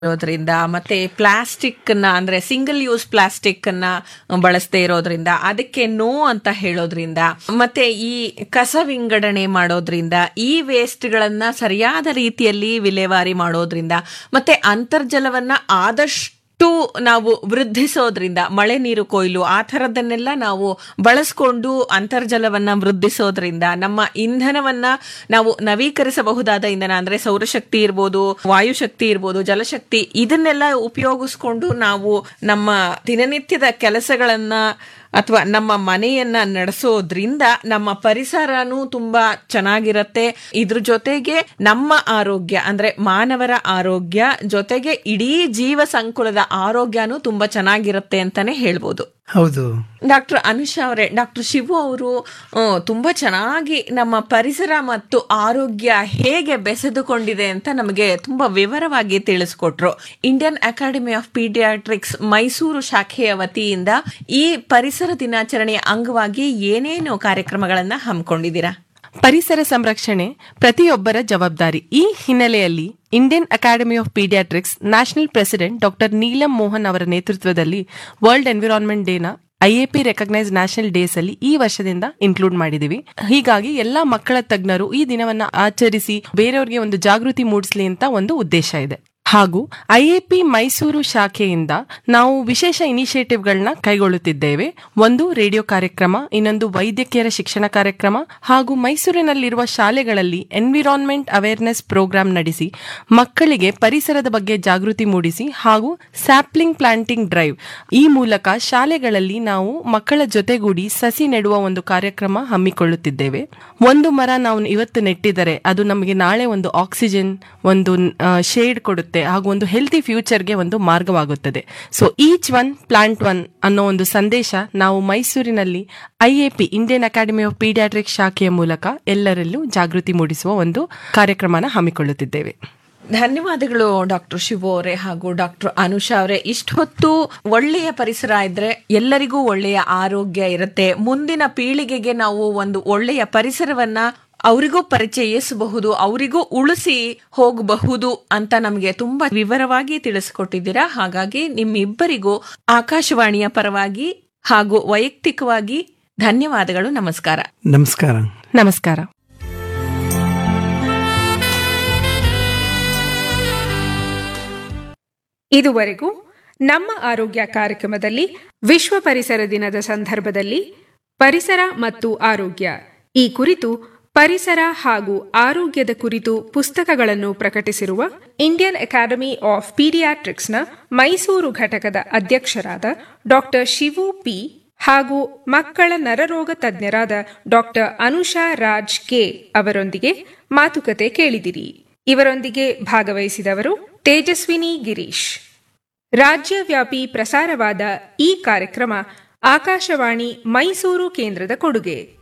ಇರೋದ್ರಿಂದ ಮತ್ತೆ ಪ್ಲಾಸ್ಟಿಕ್ ನ ಅಂದ್ರೆ ಸಿಂಗಲ್ ಯೂಸ್ ಪ್ಲಾಸ್ಟಿಕ್ ಅನ್ನ ಬಳಸದೇ ಇರೋದ್ರಿಂದ ಅದಕ್ಕೆ ನೋ ಅಂತ ಹೇಳೋದ್ರಿಂದ ಮತ್ತೆ ಈ ಕಸ ವಿಂಗಡಣೆ ಮಾಡೋದ್ರಿಂದ ಈ ವೇಸ್ಟ್ ಗಳನ್ನ ಸರಿಯಾದ ರೀತಿಯಲ್ಲಿ ವಿಲೇವಾರಿ ಮಾಡೋದ್ರಿಂದ ಮತ್ತೆ ಅಂತರ್ಜಲವನ್ನ ಆದಷ್ಟು ನಾವು ವೃದ್ಧಿಸೋದ್ರಿಂದ ಮಳೆ ನೀರು ಕೊಯ್ಲು ಆ ಥರದನ್ನೆಲ್ಲ ನಾವು ಬಳಸ್ಕೊಂಡು ಅಂತರ್ಜಲವನ್ನ ವೃದ್ಧಿಸೋದ್ರಿಂದ ನಮ್ಮ ಇಂಧನವನ್ನ ನಾವು ನವೀಕರಿಸಬಹುದಾದ ಇಂಧನ ಅಂದ್ರೆ ಸೌರಶಕ್ತಿ ಇರ್ಬೋದು ವಾಯುಶಕ್ತಿ ಇರ್ಬೋದು ಜಲಶಕ್ತಿ ಇದನ್ನೆಲ್ಲ ಉಪಯೋಗಿಸ್ಕೊಂಡು ನಾವು ನಮ್ಮ ದಿನನಿತ್ಯದ ಕೆಲಸಗಳನ್ನ ಅಥವಾ ನಮ್ಮ ಮನೆಯನ್ನ ನಡೆಸೋದ್ರಿಂದ ನಮ್ಮ ಪರಿಸರನೂ ತುಂಬಾ ಚೆನ್ನಾಗಿರತ್ತೆ ಇದ್ರ ಜೊತೆಗೆ ನಮ್ಮ ಆರೋಗ್ಯ ಅಂದ್ರೆ ಮಾನವರ ಆರೋಗ್ಯ ಜೊತೆಗೆ ಇಡೀ ಜೀವ ಸಂಕುಲದ ಆರೋಗ್ಯನೂ ತುಂಬಾ ಚೆನ್ನಾಗಿರುತ್ತೆ ಅಂತಾನೆ ಹೇಳ್ಬೋದು ಹೌದು ಡಾಕ್ಟರ್ ಅನುಷಾ ಅವರೇ ಡಾಕ್ಟರ್ ಶಿವು ಅವರು ಆ, ತುಂಬಾ ಚೆನ್ನಾಗಿ ನಮ್ಮ ಪರಿಸರ ಮತ್ತು ಆರೋಗ್ಯ ಹೇಗೆ ಬೆಸೆದುಕೊಂಡಿದೆ ಅಂತ ನಮಗೆ ತುಂಬಾ ವಿವರವಾಗಿ ತಿಳಿಸ್ಕೊಟ್ರು Indian Academy of Pediatrics Mysuru ಶಾಖೆಯ ವತಿಯಿಂದ ಈ ಪರಿಸರ ದಿನಾಚರಣೆಯ ಅಂಗವಾಗಿ ಏನೇನು ಕಾರ್ಯಕ್ರಮಗಳನ್ನ ಹಮ್ಮಿಕೊಂಡಿದ್ದೀರಾ ಪರಿಸರ ಸಂರಕ್ಷಣೆ ಪ್ರತಿಯೊಬ್ಬರ ಜವಾಬ್ದಾರಿ ಈ ಹಿನ್ನೆಲೆಯಲ್ಲಿ Indian Academy of Pediatrics national president doctor Neelam Mohan ಅವರ ನೇತೃತ್ವದಲ್ಲಿ ವರ್ಲ್ಡ್ ಎನ್ವಿರಾನ್ಮೆಂಟ್ ಡೇನ ಐಎಪಿ ರೆಕಗ್ನೈಸ್ ನ್ಯಾಷನಲ್ ಡೇಸ್ ಅಲ್ಲಿ ಈ ವರ್ಷದಿಂದ ಇನ್ಕ್ಲೂಡ್ ಮಾಡಿದೀವಿ ಹೀಗಾಗಿ ಎಲ್ಲಾ ಮಕ್ಕಳ ತಜ್ಞರು ಈ ದಿನವನ್ನ ಆಚರಿಸಿ ಬೇರೆಯವರಿಗೆ ಒಂದು ಜಾಗೃತಿ ಮೂಡಿಸಲಿ ಅಂತ ಒಂದು ಉದ್ದೇಶ ಇದೆ ಹಾಗೂ ಐಎಪಿ ಮೈಸೂರು ಶಾಖೆಯಿಂದ ನಾವು ವಿಶೇಷ ಇನಿಷಿಯೇಟಿವ್ಗಳನ್ನ ಕೈಗೊಳ್ಳುತ್ತಿದ್ದೇವೆ ಒಂದು ರೇಡಿಯೋ ಕಾರ್ಯಕ್ರಮ ಇನ್ನೊಂದು ವೈದ್ಯಕೀಯರ ಶಿಕ್ಷಣ ಕಾರ್ಯಕ್ರಮ ಹಾಗೂ ಮೈಸೂರಿನಲ್ಲಿರುವ ಶಾಲೆಗಳಲ್ಲಿ ಎನ್ವಿರಾನ್ಮೆಂಟ್ ಅವೇರ್ನೆಸ್ ಪ್ರೋಗ್ರಾಂ ನಡೆಸಿ ಮಕ್ಕಳಿಗೆ ಪರಿಸರದ ಬಗ್ಗೆ ಜಾಗೃತಿ ಮೂಡಿಸಿ ಹಾಗೂ ಸ್ಯಾಪ್ಲಿಂಗ್ ಪ್ಲಾಂಟಿಂಗ್ ಡ್ರೈವ್ ಈ ಮೂಲಕ ಶಾಲೆಗಳಲ್ಲಿ ನಾವು ಮಕ್ಕಳ ಜೊತೆಗೂಡಿ ಸಸಿ ನೆಡುವ ಒಂದು ಕಾರ್ಯಕ್ರಮ ಹಮ್ಮಿಕೊಳ್ಳುತ್ತಿದ್ದೇವೆ ಒಂದು ಮರ ನಾವು ಇವತ್ತು ನೆಟ್ಟಿದರೆ ಅದು ನಮಗೆ ನಾಳೆ ಒಂದು ಆಕ್ಸಿಜನ್ ಒಂದು ಶೇಡ್ ಕೊಡುತ್ತೆ ಹಾಗೂ ಒಂದು ಹೆಲ್ತಿ ಫ್ಯೂಚರ್ಗೆ ಒಂದು ಮಾರ್ಗವಾಗುತ್ತದೆ so each one plant one ಅನ್ನೋ ಒಂದು ಸಂದೇಶ ನಾವು ಮೈಸೂರಿನಲ್ಲಿ IAP Indian Academy of Pediatric ಶಾಖೆಯ ಮೂಲಕ ಎಲ್ಲರಲ್ಲೂ ಜಾಗೃತಿ ಮೂಡಿಸುವ ಒಂದು ಕಾರ್ಯಕ್ರಮನ ಹಮ್ಮಿಕೊಳ್ಳುತ್ತಿದ್ದೇವೆ ಧನ್ಯವಾದಗಳು ಡಾಕ್ಟರ್ ಶಿವು ಅವರೇ ಹಾಗೂ ಡಾಕ್ಟರ್ ಅನುಷಾ ಅವರೇ ಇಷ್ಟು ಹೊತ್ತು ಒಳ್ಳೆಯ ಪರಿಸರ ಇದ್ರೆ ಎಲ್ಲರಿಗೂ ಒಳ್ಳೆಯ ಆರೋಗ್ಯ ಇರುತ್ತೆ ಮುಂದಿನ ಪೀಳಿಗೆಗೆ ನಾವು ಒಂದು ಒಳ್ಳೆಯ ಪರಿಸರವನ್ನ ಅವರಿಗೂ ಪರಿಚಯಿಸಬಹುದು ಅವರಿಗೂ ಉಳಿಸಿ ಹೋಗಬಹುದು ಅಂತ ನಮಗೆ ತುಂಬಾ ವಿವರವಾಗಿ ತಿಳಿಸಿಕೊಟ್ಟಿದ್ದೀರಾ ಹಾಗಾಗಿ ನಿಮ್ಮಿಬ್ಬರಿಗೂ ಆಕಾಶವಾಣಿಯ ಪರವಾಗಿ ಹಾಗೂ ವೈಯಕ್ತಿಕವಾಗಿ ಧನ್ಯವಾದಗಳು ನಮಸ್ಕಾರ ನಮಸ್ಕಾರ ನಮಸ್ಕಾರ ಇದುವರೆಗೂ ನಮ್ಮ ಆರೋಗ್ಯ ಕಾರ್ಯಕ್ರಮದಲ್ಲಿ ವಿಶ್ವ ಪರಿಸರ ದಿನದ ಸಂದರ್ಭದಲ್ಲಿ ಪರಿಸರ ಮತ್ತು ಆರೋಗ್ಯ ಈ ಕುರಿತು ಪರಿಸರ ಹಾಗೂ ಆರೋಗ್ಯದ ಕುರಿತು ಪುಸ್ತಕಗಳನ್ನು ಪ್ರಕಟಿಸಿರುವ ಇಂಡಿಯನ್ ಅಕಾಡೆಮಿ ಆಫ್ ಪೀಡಿಯಾಟ್ರಿಕ್ಸ್ನ ಮೈಸೂರು ಘಟಕದ ಅಧ್ಯಕ್ಷರಾದ ಡಾಕ್ಟರ್ ಶಿವು ಪಿ ಹಾಗೂ ಮಕ್ಕಳ ನರರೋಗ ತಜ್ಞರಾದ ಡಾಕ್ಟರ್ ಅನುಷಾ ರಾಜ್ ಕೆ ಅವರೊಂದಿಗೆ ಮಾತುಕತೆ ಕೇಳಿದಿರಿ ಇವರೊಂದಿಗೆ ಭಾಗವಹಿಸಿದವರು ತೇಜಸ್ವಿನಿ ಗಿರೀಶ್ ರಾಜ್ಯವ್ಯಾಪಿ ಪ್ರಸಾರವಾದ ಈ ಕಾರ್ಯಕ್ರಮ ಆಕಾಶವಾಣಿ ಮೈಸೂರು ಕೇಂದ್ರದ ಕೊಡುಗೆ